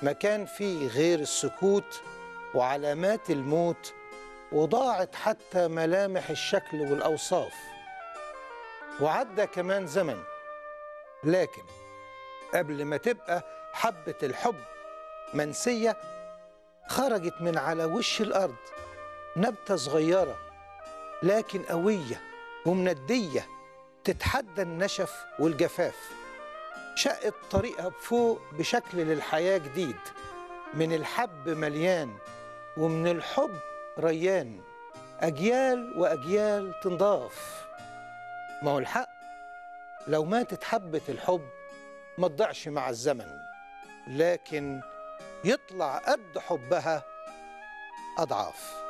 مكان فيه غير السكوت وعلامات الموت وضاعت حتى ملامح الشكل والأوصاف وعدى كمان زمن لكن قبل ما تبقى حبة الحب منسية خرجت من على وش الأرض نبتة صغيرة لكن قوية ومندية تتحدى النشف والجفاف شقت طريقها بفوق بشكل للحياة جديد من الحب مليان ومن الحب ريان أجيال وأجيال تنضاف ما هو الحق لو ماتت حبة الحب ما تضيعش مع الزمن لكن يطلع قد حبها أضعاف